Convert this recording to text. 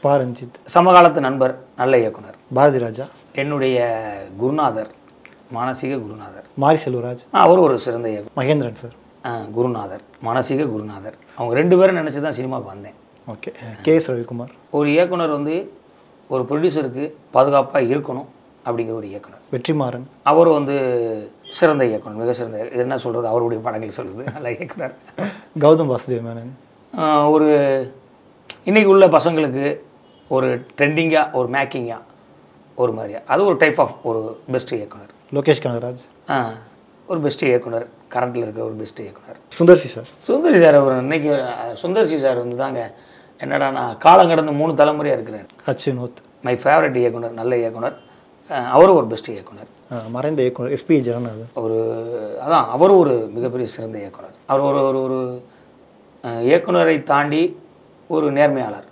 பா ரஞ்சித் சமகாலத்து நண்பர் நல்ல இயக்குனர் பாரதி ராஜா என்னுடைய குருநாதர் மானசீக குருநாதர் மாரி செல்வராஜ் ஆ, அவர் ஒரு சிறந்த இயக்குனர் மகேந்திரன் சார் ஆ, குருநாதர் மானசீக குருநாதர் அவங்க ரெண்டு பேரும் நினச்சி தான் சினிமாவுக்கு வந்தேன் ஓகே கே எஸ் ரவிக்குமார் ஒரு இயக்குனர் வந்து ஒரு ப்ரொடியூசருக்கு பாதுகாப்பாக இருக்கணும் அப்படிங்கிற ஒரு இயக்குனர் வெற்றிமாறன் அவர் வந்து சிறந்த இயக்குனர் மிக சிறந்த இது என்ன சொல்கிறது அவருடைய படங்கள் சொல்கிறது நல்ல இயக்குனர் கௌதம் வாசுதேவ் மேனன் ஆஹ் ஒரு இன்னைக்கு உள்ள பசங்களுக்கு ஒரு ட்ரெண்டிங்காக ஒரு மேக்கிங்காக ஒரு மாதிரியா அது ஒரு டைப் ஆஃப் ஒரு பெஸ்ட் இயக்குனர் லோகேஷ் கனகராஜ் ஆ, ஒரு பெஸ்ட் இயக்குனர் கரண்ட்டில் இருக்க ஒரு பெஸ்ட் இயக்குனர் சுந்தர்சி சார் சுந்தரி சார் அவர் இன்னைக்கு அஹ், சுந்தர்சி சார் வந்து தாங்க என்னடா நான் காலம் கடந்து மூணு தலைமுறையாக இருக்கிறார் ஹச் வினோத் மை ஃபேவரட் இயக்குனர் நல்ல இயக்குனர் அஹ், அவரும் ஒரு பெஸ்ட் இயக்குனர் அஹ் மறைந்த இயக்குனர் எஸ்பி ஜெகநாதன் ஒரு அதான் அவரும் ஒரு மிகப்பெரிய சிறந்த இயக்குனர் அவர் ஒரு ஒரு ஒரு அஹ், இயக்குனரை தாண்டி ஒரு நேர்மையாளர்